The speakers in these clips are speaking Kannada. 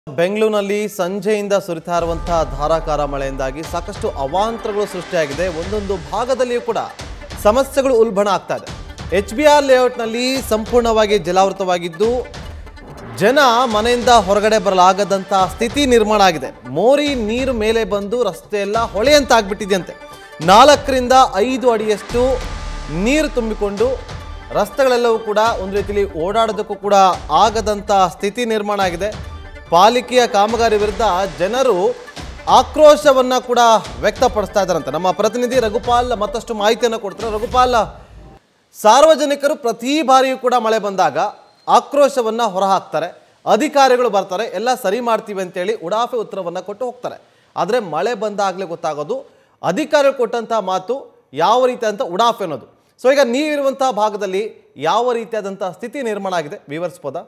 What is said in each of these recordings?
ಬೆಂಗಳೂರಿನಲ್ಲಿ ಸಂಜೆಯಿಂದ ಸುರಿತಾ ಇರುವಂತಹ ಧಾರಾಕಾರ ಮಳೆಯಿಂದಾಗಿ ಸಾಕಷ್ಟು ಅವಾಂತರಗಳು ಸೃಷ್ಟಿಯಾಗಿದೆ ಒಂದೊಂದು ಭಾಗದಲ್ಲಿಯೂ ಕೂಡ ಸಮಸ್ಯೆಗಳು ಉಲ್ಬಣ ಆಗ್ತಾ ಇದೆ ಎಚ್ ಬಿ ಆರ್ ಲೇಔಟ್ನಲ್ಲಿ ಸಂಪೂರ್ಣವಾಗಿ ಜಲಾವೃತವಾಗಿದ್ದು ಜನ ಮನೆಯಿಂದ ಹೊರಗಡೆ ಬರಲಾಗದಂತಹ ಸ್ಥಿತಿ ನಿರ್ಮಾಣ ಆಗಿದೆ ಮೋರಿ ನೀರು ಮೇಲೆ ಬಂದು ರಸ್ತೆ ಎಲ್ಲ ಹೊಳೆಯಂತ ಆಗ್ಬಿಟ್ಟಿದೆಯಂತೆ ನಾಲ್ಕರಿಂದ ಐದು ಅಡಿಯಷ್ಟು ನೀರು ತುಂಬಿಕೊಂಡು ರಸ್ತೆಗಳೆಲ್ಲವೂ ಕೂಡ ಒಂದು ರೀತಿಯಲ್ಲಿ ಓಡಾಡೋದಕ್ಕೂ ಕೂಡ ಆಗದಂಥ ಸ್ಥಿತಿ ನಿರ್ಮಾಣ ಆಗಿದೆ ಪಾಲಿಕೆಯ ಕಾಮಗಾರಿ ವಿರುದ್ಧ ಜನರು ಆಕ್ರೋಶವನ್ನ ಕೂಡ ವ್ಯಕ್ತಪಡಿಸ್ತಾ ಇದ್ದಾರಂತೆ ನಮ್ಮ ಪ್ರತಿನಿಧಿ ರಘುಪಾಲ್ ಮತ್ತಷ್ಟು ಮಾಹಿತಿಯನ್ನು ಕೊಡ್ತಾರೆ ರಘುಪಾಲ್ ಸಾರ್ವಜನಿಕರು ಪ್ರತಿ ಬಾರಿಯೂ ಕೂಡ ಮಳೆ ಬಂದಾಗ ಆಕ್ರೋಶವನ್ನ ಹೊರಹಾಕ್ತಾರೆ ಅಧಿಕಾರಿಗಳು ಬರ್ತಾರೆ ಎಲ್ಲ ಸರಿ ಮಾಡ್ತೀವಿ ಅಂತೇಳಿ ಉಡಾಫೆ ಉತ್ತರವನ್ನ ಕೊಟ್ಟು ಹೋಗ್ತಾರೆ ಆದರೆ ಮಳೆ ಬಂದಾಗಲೇ ಗೊತ್ತಾಗೋದು ಅಧಿಕಾರಿಗಳು ಕೊಟ್ಟಂತಹ ಮಾತು ಯಾವ ರೀತಿಯಾದಂಥ ಉಡಾಫೆ ಅನ್ನೋದು ಸೊ ಈಗ ನೀವಿರುವಂತಹ ಭಾಗದಲ್ಲಿ ಯಾವ ರೀತಿಯಾದಂತಹ ಸ್ಥಿತಿ ನಿರ್ಮಾಣ ಆಗಿದೆ ವಿವರಿಸ್ಬೋದಾ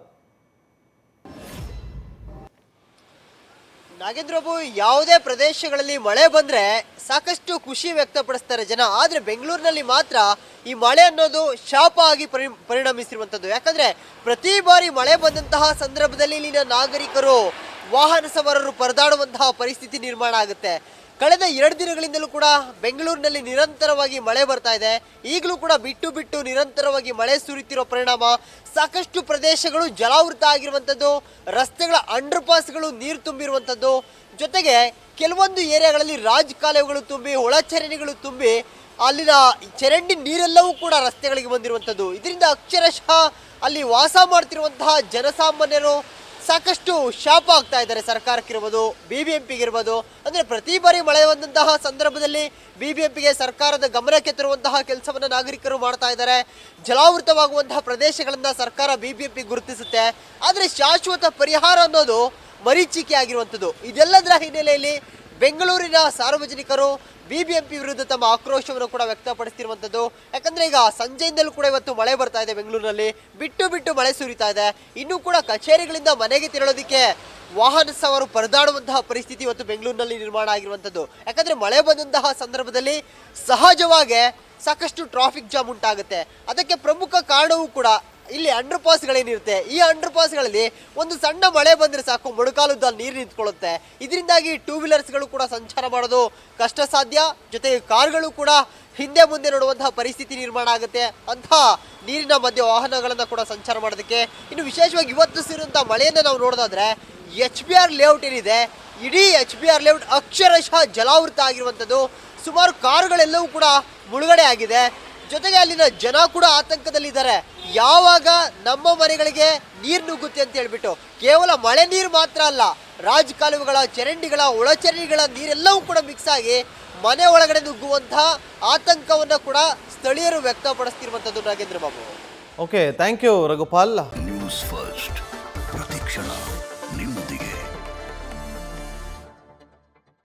ನಾಗೇಂದ್ರ ಬಾಬು ಯಾವುದೇ ಪ್ರದೇಶಗಳಲ್ಲಿ ಮಳೆ ಬಂದ್ರೆ ಸಾಕಷ್ಟು ಖುಷಿ ವ್ಯಕ್ತಪಡಿಸ್ತಾರೆ ಜನ ಆದ್ರೆ ಬೆಂಗಳೂರಿನಲ್ಲಿ ಮಾತ್ರ ಈ ಮಳೆ ಅನ್ನೋದು ಶಾಪ ಆಗಿ ಪರಿ ಪರಿಣಮಿಸಿರುವಂಥದ್ದು ಯಾಕಂದ್ರೆ ಪ್ರತಿ ಬಾರಿ ಮಳೆ ಬಂದಂತಹ ಸಂದರ್ಭದಲ್ಲಿ ಇಲ್ಲಿನ ನಾಗರಿಕರು ವಾಹನ ಸವಾರರು ಪರದಾಡುವಂತಹ ಪರಿಸ್ಥಿತಿ ನಿರ್ಮಾಣ ಆಗುತ್ತೆ ಕಳೆದ ಎರಡು ದಿನಗಳಿಂದಲೂ ಕೂಡ ಬೆಂಗಳೂರಿನಲ್ಲಿ ನಿರಂತರವಾಗಿ ಮಳೆ ಬರ್ತಾ ಇದೆ ಈಗಲೂ ಕೂಡ ಬಿಟ್ಟು ಬಿಟ್ಟು ನಿರಂತರವಾಗಿ ಮಳೆ ಸುರಿತಿರೋ ಪರಿಣಾಮ ಸಾಕಷ್ಟು ಪ್ರದೇಶಗಳು ಜಲಾವೃತ ಆಗಿರುವಂಥದ್ದು ರಸ್ತೆಗಳ ಅಂಡರ್ ಪಾಸ್ಗಳು ನೀರು ತುಂಬಿರುವಂಥದ್ದು ಜೊತೆಗೆ ಕೆಲವೊಂದು ಏರಿಯಾಗಳಲ್ಲಿ ರಾಜ್ ಕಾಲುವೆಗಳು ತುಂಬಿ ಒಳಚರಂಡಿಗಳು ತುಂಬಿ ಅಲ್ಲಿನ ಚರಂಡಿ ನೀರೆಲ್ಲವೂ ಕೂಡ ರಸ್ತೆಗಳಿಗೆ ಬಂದಿರುವಂಥದ್ದು ಇದರಿಂದ ಅಕ್ಷರಶಃ ಅಲ್ಲಿ ವಾಸ ಮಾಡ್ತಿರುವಂತಹ ಜನಸಾಮಾನ್ಯರು ಸಾಕಷ್ಟು ಶಾಪ ಆಗ್ತಾ ಇದ್ದಾರೆ ಸರ್ಕಾರಕ್ಕಿರ್ಬೋದು ಬಿ ಬಿ ಎಂ ಪಿಗಿರ್ಬೋದು ಅಂದರೆ ಪ್ರತಿ ಬಾರಿ ಮಳೆ ಬಂದಂತಹ ಸಂದರ್ಭದಲ್ಲಿ ಬಿ ಬಿ ಎಂ ಪಿಗೆ ಸರ್ಕಾರದ ಗಮನಕ್ಕೆ ತರುವಂತಹ ಕೆಲಸವನ್ನು ನಾಗರಿಕರು ಮಾಡ್ತಾ ಇದ್ದಾರೆ ಜಲಾವೃತವಾಗುವಂತಹ ಪ್ರದೇಶಗಳನ್ನ ಸರ್ಕಾರ ಬಿ ಬಿ ಎಂ ಪಿ ಗುರುತಿಸುತ್ತೆ ಆದರೆ ಶಾಶ್ವತ ಪರಿಹಾರ ಅನ್ನೋದು ಮರೀಚಿಕೆ ಆಗಿರುವಂಥದ್ದು ಇದೆಲ್ಲದರ ಹಿನ್ನೆಲೆಯಲ್ಲಿ ಬೆಂಗಳೂರಿನ ಸಾರ್ವಜನಿಕರು ಬಿಬಿಎಂಪಿ ವಿರುದ್ಧ ತಮ್ಮ ಆಕ್ರೋಶವನ್ನು ಕೂಡ ವ್ಯಕ್ತಪಡಿಸ್ತಿರುವಂಥದ್ದು ಯಾಕಂದ್ರೆ ಈಗ ಸಂಜೆಯಿಂದಲೂ ಕೂಡ ಇವತ್ತು ಮಳೆ ಬರ್ತಾ ಇದೆ ಬೆಂಗಳೂರಿನಲ್ಲಿ ಬಿಟ್ಟು ಬಿಟ್ಟು ಮಳೆ ಸುರಿತಾ ಇದೆ ಇನ್ನೂ ಕೂಡ ಕಚೇರಿಗಳಿಂದ ಮನೆಗೆ ತೆರಳೋದಕ್ಕೆ ವಾಹನ ಸವಾರು ಪರದಾಡುವಂತಹ ಪರಿಸ್ಥಿತಿ ಇವತ್ತು ಬೆಂಗಳೂರಿನಲ್ಲಿ ನಿರ್ಮಾಣ ಆಗಿರುವಂಥದ್ದು ಯಾಕಂದ್ರೆ ಮಳೆ ಬಂದಂತಹ ಸಂದರ್ಭದಲ್ಲಿ ಸಹಜವಾಗಿ ಸಾಕಷ್ಟು ಟ್ರಾಫಿಕ್ ಜಾಮ್ ಉಂಟಾಗುತ್ತೆ ಅದಕ್ಕೆ ಪ್ರಮುಖ ಕಾರಣವೂ ಕೂಡ ಇಲ್ಲಿ ಅಂಡರ್ ಪಾಸ್ಗಳೇನಿರುತ್ತೆ ಈ ಅಂಡರ್ ಪಾಸ್ಗಳಲ್ಲಿ ಒಂದು ಸಣ್ಣ ಮಳೆ ಬಂದರೆ ಸಾಕು ಮೊಣಕಾಲುದ್ದ ನೀರು ನಿಂತ್ಕೊಳ್ಳುತ್ತೆ ಇದರಿಂದಾಗಿ ಟೂ ವೀಲರ್ಸ್ಗಳು ಕೂಡ ಸಂಚಾರ ಮಾಡೋದು ಕಷ್ಟ ಸಾಧ್ಯ ಜೊತೆಗೆ ಕಾರ್ಗಳು ಕೂಡ ಹಿಂದೆ ಮುಂದೆ ನೋಡುವಂತಹ ಪರಿಸ್ಥಿತಿ ನಿರ್ಮಾಣ ಆಗುತ್ತೆ ಅಂತಹ ನೀರಿನ ಮಧ್ಯೆ ವಾಹನಗಳನ್ನು ಕೂಡ ಸಂಚಾರ ಮಾಡೋದಕ್ಕೆ ಇನ್ನು ವಿಶೇಷವಾಗಿ ಇವತ್ತು ಸಿರುವಂಥ ಮಳೆಯನ್ನು ನಾವು ನೋಡೋದಾದ್ರೆ ಎಚ್ ಬಿ ಆರ್ ಲೇಔಟ್ ಏನಿದೆ ಇಡೀ ಎಚ್ ಬಿ ಆರ್ ಲೇಔಟ್ ಅಕ್ಷರಶಃ ಜಲಾವೃತ ಆಗಿರುವಂಥದ್ದು ಸುಮಾರು ಕಾರುಗಳೆಲ್ಲವೂ ಕೂಡ ಮುಳುಗಡೆ ಆಗಿದೆ ಜೊತೆಗೆ ಅಲ್ಲಿನ ಜನ ಕೂಡ ಆತಂಕದಲ್ಲಿದ್ದಾರೆ ಯಾವಾಗ ನಮ್ಮ ಮನೆಗಳಿಗೆ ನೀರು ನುಗ್ಗುತ್ತೆ ಅಂತ ಹೇಳ್ಬಿಟ್ಟು ಕೇವಲ ಮಳೆ ನೀರು ಮಾತ್ರ ಅಲ್ಲ ರಾಜ್ ಕಾಲುವೆಗಳ ಚರಂಡಿಗಳ ಒಳಚರಂಡಿಗಳ ನೀರೆಲ್ಲವೂ ಕೂಡ ಮಿಕ್ಸ್ ಆಗಿ ಮನೆ ಒಳಗಡೆ ನುಗ್ಗುವಂತಹ ಆತಂಕವನ್ನ ಕೂಡ ಸ್ಥಳೀಯರು ವ್ಯಕ್ತಪಡಿಸ್ತಿರುವಂಥದ್ದು Nagendra Babu okay thank you Raghupal news first ಪ್ರತಿಕ್ಷಣ ನಿಮ್ಮ